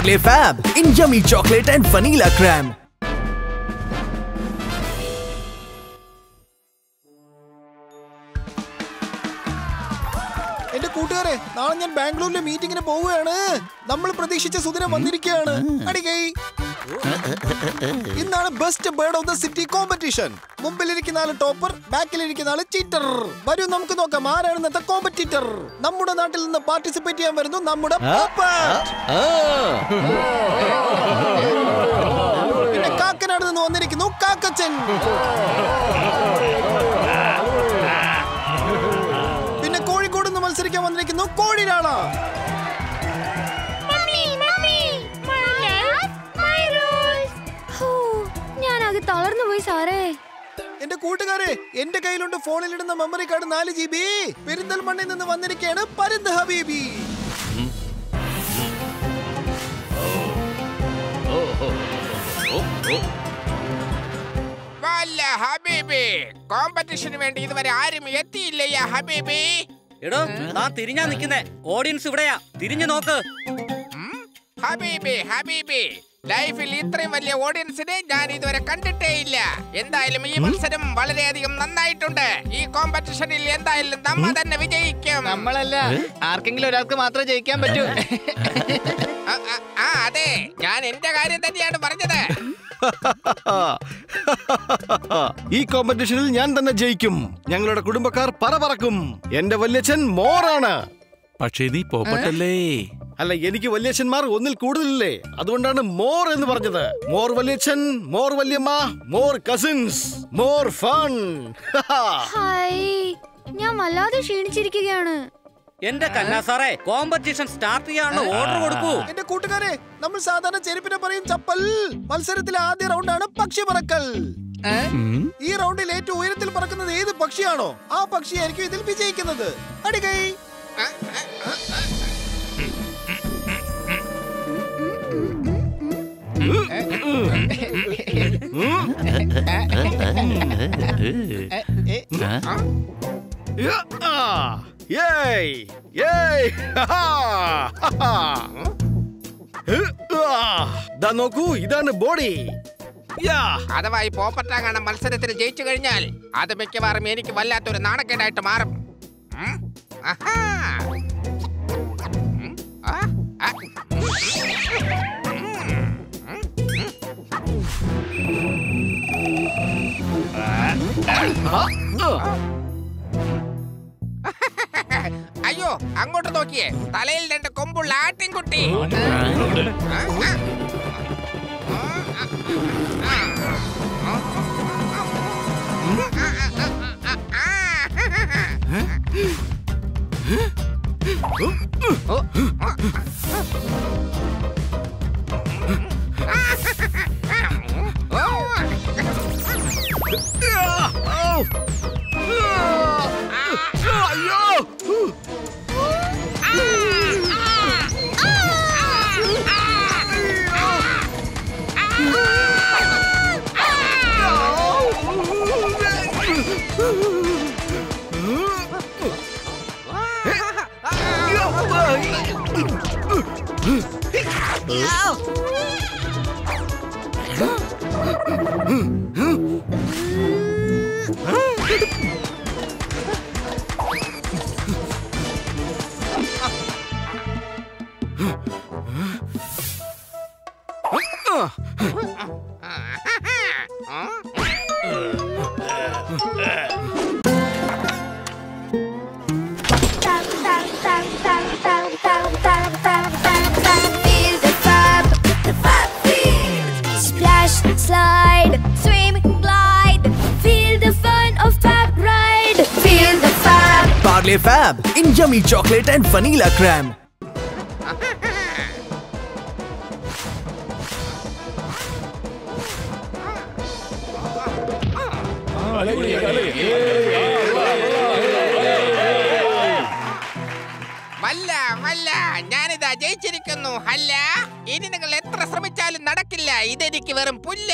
Parley Fab in yummy chocolate and vanilla crème. എന്റെ കൂട്ടുകാരെ നാളെ ഞാൻ ബാംഗ്ലൂരിലെ മീറ്റിംഗിന് പോവുകയാണ് നമ്മൾ പ്രതീക്ഷിച്ച സുദിനം വന്നിരിക്കുകയാണ് അടികൈ ഇന്നാണ് best bird of the city competition മുമ്പിലിരിക്കുന്ന ആള് ടോപ്പർ ബാക്കിലിരിക്കുന്ന ആള് ചീറ്റർ വരൂ നമുക്ക് നോക്കാം ആരാണ് ഇന്നത്തെ കോമ്പറ്റീറ്റർ നമ്മുടെ നാട്ടിൽ നിന്ന് പാർട്ടിസിപ്പേറ്റ് ചെയ്യാൻ വരുന്നു നമ്മുടെ പോപ്പറ്റ്. പിന്നെ കാക്കനാട് നിന്ന് വന്നിരിക്കുന്നു കാക്കച്ചൻ പിന്നെ കോഴിക്കോട് നിന്ന് മത്സരിക്കാൻ വന്നിരിക്കുന്നു കോഴിരാള ഞാനാകെ തളർന്നു പോയി സാറേ എന്റെ കൂട്ടുകാരെ എന്റെ കയ്യിലുണ്ട് ഫോണിലിടുന്ന മെമ്മറി കാർഡ് നാല് ജി ബി പെരിന്തൽമണ്ണിൽ നിന്ന് വന്നിരിക്കുകയാണ് പരുന്ത് ഹബീബി വല്ല ഹബീബി കോമ്പറ്റീഷന് വേണ്ടി ഇതുവരെ ആരും എത്തിയില്ലയ്യ ഹബീബി എടോ താൻ തിരിഞ്ഞാ നിക്കുന്നേ ഓഡിയൻസ് ഇവിടെയാ തിരിഞ്ഞു നോക്ക് ഉം? ഹബീബി ഹബീബി ലൈഫിൽ ഇത്രയും വലിയ ഓഡിയൻസിനെ ഞാൻ ഇതുവരെ കണ്ടിട്ടേ ഇല്ല എന്തായാലും ഈ മത്സരം വളരെയധികം നന്നായിട്ടുണ്ട് ഈ കോമ്പറ്റീഷനിൽ എന്തായാലും നമ്മ തന്നെ വിജയിക്കും നമ്മളല്ല ആർക്കെങ്കിലും ഒരാൾക്ക് മാത്രമേ ജയിക്കാൻ പറ്റൂ ആ, ആ, ആ അതെ ഞാൻ എന്റെ കാര്യം തന്നെയാണ് പറഞ്ഞത് ഈ കോമ്പറ്റീഷനിൽ ഞാൻ തന്നെ ജയിക്കും ഞങ്ങളുടെ കുടുംബക്കാർ പറ പറക്കും എന്റെ വല്യച്ഛൻ മോറാണ് പക്ഷേ നീ പോപ്പട്ടല്ലേ അല്ല എനിക്ക് വല്യച്ഛന്മാർ ഒന്നിൽ കൂടുതലില്ലേ അതുകൊണ്ടാണ് മോർ എന്ന് പറഞ്ഞത് മോർ വല്യച്ഛൻ മോർ വല്യമ്മ more cousins more fun hi ഞാൻ വല്ലാതെ ക്ഷീണിച്ചിരിക്കുകയാണ് എന്റെ കന്നാ സാറേ കോമ്പറ്റീഷൻ സ്റ്റാർട്ട് ചെയ്യാനുള്ള ഓർഡർ കൊടുക്കൂ എന്റെ കൂട്ടുകാരെ നമ്മൾ സാധാരണ ചെരുപ്പിനെ പറയും ചപ്പൽ മത്സരത്തിലെ ആദ്യ റൗണ്ടാണ് പക്ഷി പറക്കൽ ഈ റൗണ്ടിൽ ഏറ്റവും ഉയരത്തിൽ പറക്കുന്നത് ഏത് പക്ഷിയാണോ ആ പക്ഷിയായിരിക്കും ഇതിൽ വിജയിക്കുന്നത് അടികൈ ഏയ് ഏയ് ദാ നോക്കൂ ഇതാണ് ബോഡി യാ അഥവാ ഈ പോപ്പറ്റാങ്ങാണ് മത്സരത്തിൽ ജയിച്ചു കഴിഞ്ഞാൽ അത് മിക്കവാറും എനിക്ക് വല്ലാത്തൊരു നാണക്കേടായിട്ട് മാറും ഉം? ആഹാ. ഉം? ആ? ആ. അയ്യോ അങ്ങോട്ട് നോക്കിയേ തലയിൽ രണ്ട് കൊമ്പുള്ള ആട്ടിൻകുട്ടി ആ, ആ. Feel the fab, the fab feel. Splash, slide, swim, glide. Feel the fun of fab ride. Feel the fab. Parley Fab in yummy chocolate and vanilla crème. വല്ല വല്ല ഞാനിതാ ജയിച്ചിരിക്കുന്നു അല്ല ഇനി നിങ്ങൾ എത്ര ശ്രമിച്ചാലും നടക്കില്ല ഇതെനിക്ക് വെറും പുല്ല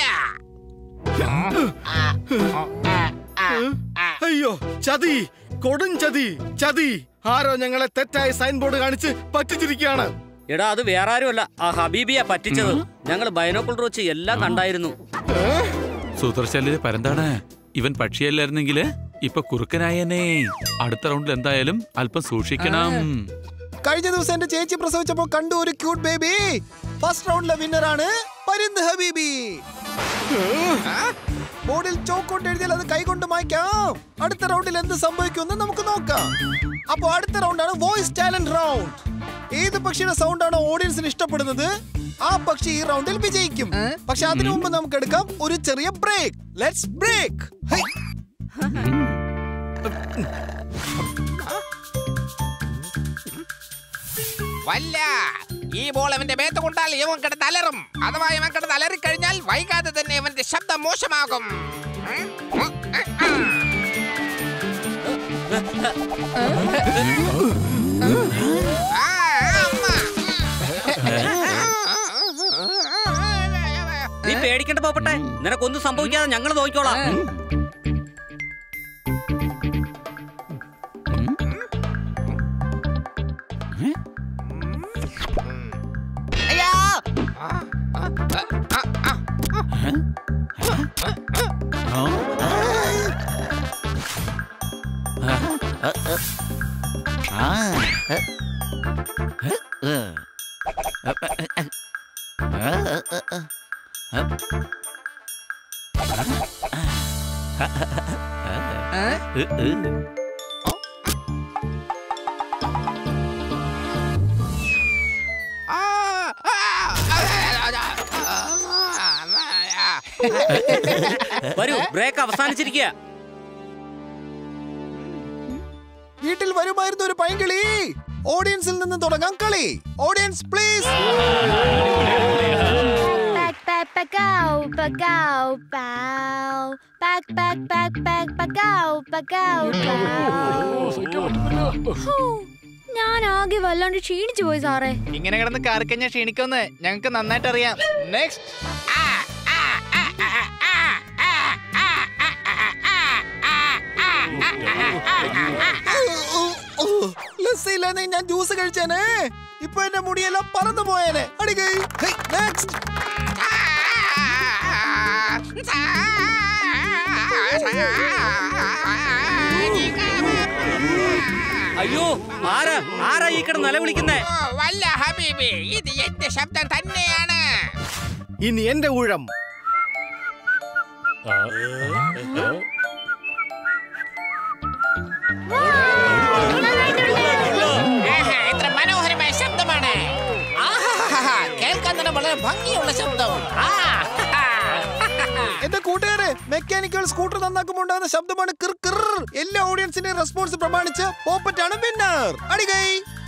അയ്യോ ചതി കൊടും ചതി ചതി ആരോ ഞങ്ങളെ തെറ്റായ സൈൻ ബോർഡ് കാണിച്ച് പറ്റിച്ചിരിക്കുകയാണ് എടാ അത് വേറെ ആരുമല്ല ആ ഹബീബിയെ പറ്റിച്ചത് ഞങ്ങൾ ബൈനോക്കുളർ വെച്ച് എല്ലാം കണ്ടായിരുന്നു സൂത്രശാലിലെ പരന്താണ് ഇവൻ പക്ഷിയല്ലായിരുന്നെങ്കില് ഇപ്പൊ കുറുക്കനായനെ അടുത്ത റൗണ്ടിൽ എന്തായാലും അല്പം സൂക്ഷിക്കണം കഴിഞ്ഞ ദിവസം എന്റെ ചേച്ചി പ്രസവിച്ചപ്പോ കണ്ടു ഒരു ക്യൂട്ട് ബേബി ഫസ്റ്റ് റൗണ്ടിലെ വിന്നർ ആണ് പരിന്ത് ഹബീബി ബോർഡിൽ ചോക്കോട്ട് എഴുതിയാൽ അത് കൈകൊണ്ട് മായ്ക്കാം അടുത്ത റൗണ്ടിൽ എന്ത് സംഭവിക്കുമെന്ന് നമുക്ക് നോക്കാം അപ്പൊ അടുത്ത റൗണ്ടാണ് വോയിസ് ടാലന്റ് റൗണ്ട് ഏത് പക്ഷിയുടെ സൗണ്ട് ആണോ ഓഡിയൻസിന് ഇഷ്ടപ്പെടുന്നത് ആ പക്ഷി ഈ റൗണ്ടിൽ വിജയിക്കും പക്ഷെ അതിനു മുമ്പ് നമുക്ക് എടുക്കാം ഒരു ചെറിയ ബ്രേക്ക് ലെറ്റ്സ് ബ്രേക്ക് വല്ല ഈ ബോൾ അവന്റെ മേത്ത് കൊണ്ടാൽ ഇവൻ കിടന്ന് അലറും അഥവാ ഇവൻ കിടന്ന് അലറിക്കഴിഞ്ഞാൽ വൈകാതെ തന്നെ ഇവന്റെ ശബ്ദം മോശമാകും ഉം? ഉം, ഉം, ഉം. ആ, അമ്മ. നീ പേടിക്കണ്ട പോപ്പട്ടെ നിനക്കൊന്നും സംഭവിക്കാതെ ഞങ്ങൾ നോക്കിക്കോളാം ആ, ആ, ആ, വരൂ ബ്രേക്ക് അവസാനിച്ചിരിക്കുക വീട്ടിൽ വരുമായിരുന്ന ഒരു പൈങ്കിളി ഓഡിയൻസിൽ നിന്ന് തുടങ്ങാം കളി audience please Pack, pack, pacow, pacow, pow. Pack, pack, pack, pack, pacow, pacow, pow. ഹോ, ഞാൻ ആകെ വല്ലാണ്ട് ക്ഷീണിച്ചു പോയി സാറേ ഇങ്ങനെ കിടന്ന് കാറിക്കഞ്ഞ ക്ഷീണിക്കൊന്ന് ഞങ്ങൾക്ക് നന്നായിട്ട് അറിയാം നെക്സ്റ്റ് ലസ്സില്ലാതെ ഞാൻ ജ്യൂസ് കഴിച്ചേനെ ഇപ്പൊ എന്റെ മുടിയെല്ലാം പറന്നു പോയേനെ അടികൈ നെക്സ്റ്റ് അയ്യോ ആരാ ആരാ ഈ കിടന്ന് നിലവിളിക്കുന്നേ ഓ, വല്ല ഹബീബി ഇത് എന്റെ ശബ്ദം തന്നെയാണ് ഇനി എന്റെ ഊഴം ആഹാ, എത്ര മനോഹരമായ ശബ്ദമാണ് ആഹാഹാഹാ, കേൾക്കാൻ തന്നെ വളരെ ഭംഗിയുള്ള ശബ്ദം ആ, ഹാഹാ. എന്റെ കൂട്ടുകാരെ മെക്കാനിക്കൽ സ്കൂട്ടർ നന്നാക്കുമ്പോൾ ഉണ്ടാകുന്ന ശബ്ദമാണ് കിർ കിർ എല്ലാ ഓഡിയൻസിന്റെയും റെസ്പോൺസ് പ്രമാണിച്ച് പോപ്പറ്റാണ് വിന്നർ അടികൈ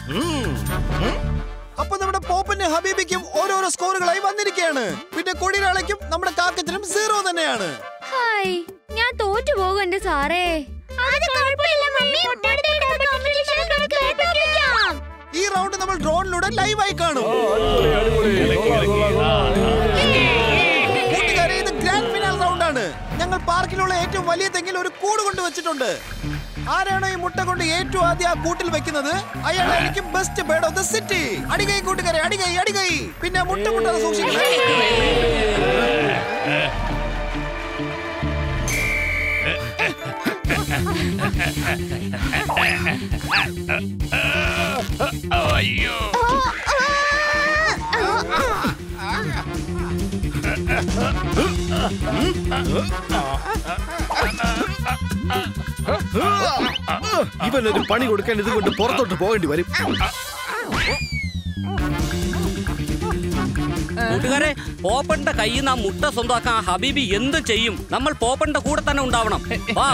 അപ്പൊ നമ്മുടെ പോപ്പന്റെ ഹബീബിക്കും ഓരോരോ സ്കോറുകളായി വന്നിരിക്കുകയാണ് പിന്നെ കൊടിരാളയ്ക്കും നമ്മുടെ കാക്കത്തിനും സീറോ തന്നെയാണ് ഹായ് ഞാൻ തോറ്റു പോകും എന്റെ സാറേ അത് കുഴപ്പമില്ല മമ്മി ഈ റൗണ്ട് നമ്മൾ ഡ്രോണിലൂടെ ലൈവായി കാണും കൂട്ടുകാരെ ഇത് ഗ്രാൻഡ് ഫിനാൽ റൗണ്ട് ആണ് ഞങ്ങൾ പാർക്കിലുള്ള ഏറ്റവും വലിയ തെങ്ങിൽ ഒരു കൂട് കൊണ്ട് വെച്ചിട്ടുണ്ട് ആരാണോ ഈ മുട്ട കൊണ്ട് ഏറ്റവും ആദ്യം ആ കൂട്ടിൽ വെക്കുന്നത് അയാളായിരിക്കും best bird of the city Adikai കൂട്ടുകാരെ അടികൈ അടികൈ പിന്നെ മുട്ട മുട്ട സൂക്ഷിക്കണം ഇവനൊരു പണി കൊടുക്കാൻ ഇത് കൊണ്ട് പുറത്തോട്ട് പോകേണ്ടി വരും കൂട്ടുകാരെ പോപ്പന്റെ കയ്യിൽ നിന്ന് ആ മുട്ട സ്വന്തമാക്കാൻ ആ ഹബീബി എന്ത് ചെയ്യും നമ്മൾ പോപ്പന്റെ കൂടെ തന്നെ ഉണ്ടാവണം വാ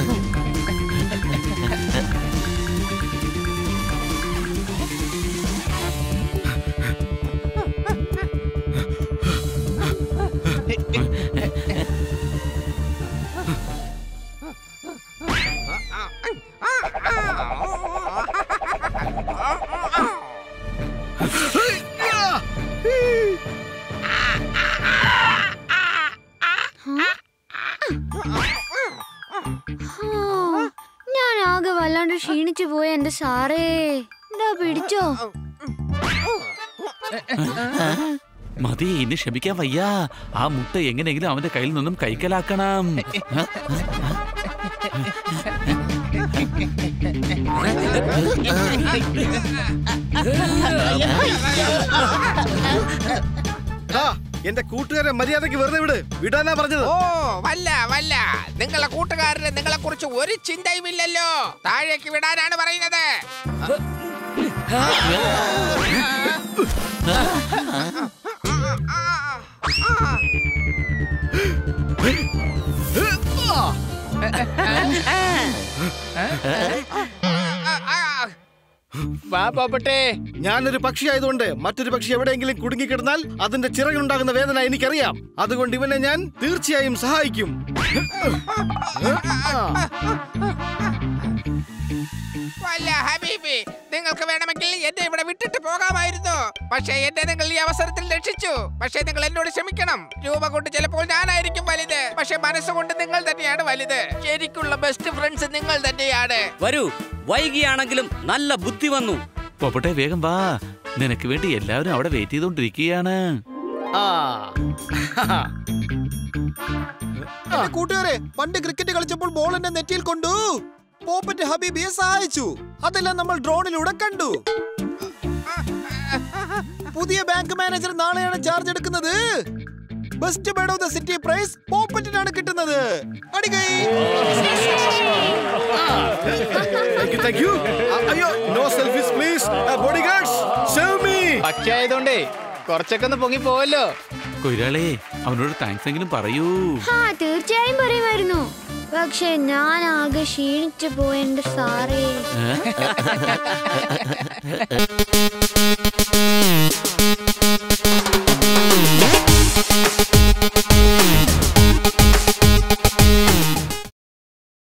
ഞാൻ ആകെ വല്ലാണ്ട് ക്ഷീണിച്ചു പോയി എന്റെ സാറേ എന്താ പിടിച്ചോ മതി ഇനി ക്ഷമിക്കാൻ വയ്യ ആ മുട്ട എങ്ങനെയെങ്കിലും അവന്റെ കയ്യിൽ നിന്നും കൈക്കലാക്കണം എടാ, എന്റെ കൂട്ടുകാരെ മര്യാദക്ക് വെറുതെ വിട് വിടാനാ പറഞ്ഞത് ഓ വല്ല വല്ല നിങ്ങളെ കൂട്ടുകാരന് നിങ്ങളെ കുറിച്ച് ഒരു ചിന്തയുമില്ലല്ലോ താഴേക്ക് വിടാനാണ് പറയുന്നത് വാ പോപ്പട്ടെ ഞാനൊരു പക്ഷി ആയതുകൊണ്ട് മറ്റൊരു പക്ഷി എവിടെയെങ്കിലും കുടുങ്ങിക്കിടന്നാൽ അതിന്റെ ചിറകിനുണ്ടാകുന്ന വേദന എനിക്കറിയാം അതുകൊണ്ട് ഇവനെ ഞാൻ തീർച്ചയായും സഹായിക്കും വല്ല ഹബീബി നിങ്ങൾക്ക് വേണമെങ്കിൽ എന്നെ ഇവിടെ വിട്ടിട്ട് പോകാമായിരുന്നു പക്ഷേ എന്നെ നിങ്ങൾ ഈ അവസരത്തിൽ രക്ഷിച്ചു പക്ഷേ നിങ്ങൾ എന്നോട് ക്ഷമിക്കണം രൂപ കൊണ്ട് ചിലപ്പോൾ ഞാനായിരിക്കും വലുത് പക്ഷെ മനസ്സുകൊണ്ട് നിങ്ങൾ തന്നെയാണ് വലുത് ശരിക്കുള്ള ബെസ്റ്റ് ഫ്രണ്ട്സ് നിങ്ങൾ തന്നെയാണ് വരൂ വൈകിയാണെങ്കിലും നല്ല ബുദ്ധി വന്നു പോപ്പട്ടെ വേഗം വാ നിനക്ക് വേണ്ടി എല്ലാവരും അവിടെ വെയിറ്റ് ചെയ്തോണ്ടിരിക്കുകയാണ് ആ എന്റെ കൂട്ടുകാരെ പണ്ട് ക്രിക്കറ്റ് കളിച്ചപ്പോൾ ബോൾ എന്നെ നെറ്റിയിൽ കൊണ്ടു പോപ്പറ്റ് ഹബീബിയെ സഹായിച്ചു അതെല്ലാം നമ്മൾ ഡ്രോണിലൂടെ കണ്ടു പുതിയ ബാങ്ക് മാനേജർ നാളെയാണ് ചാർജ് എടുക്കുന്നത് best bird of the city prize പോപ്പറ്റിനാണ് കിട്ടുന്നത് Adikai thank you thank you അയ്യോ no selfies please bodyguards save me പക്ഷി ആയതുകൊണ്ടേ കുറച്ചൊക്കെ ഒന്ന് പൊങ്ങി പോവല്ലോ കൊയ്രാളെ അവനോട് താങ്ക്സ് എങ്കിലും പറയൂ ആ തീർച്ചയായും പറയുമായിരുന്നു പക്ഷെ ഞാൻ ആകെ ക്ഷീണിച്ചു പോയെന്റെ സാറേ ഏ?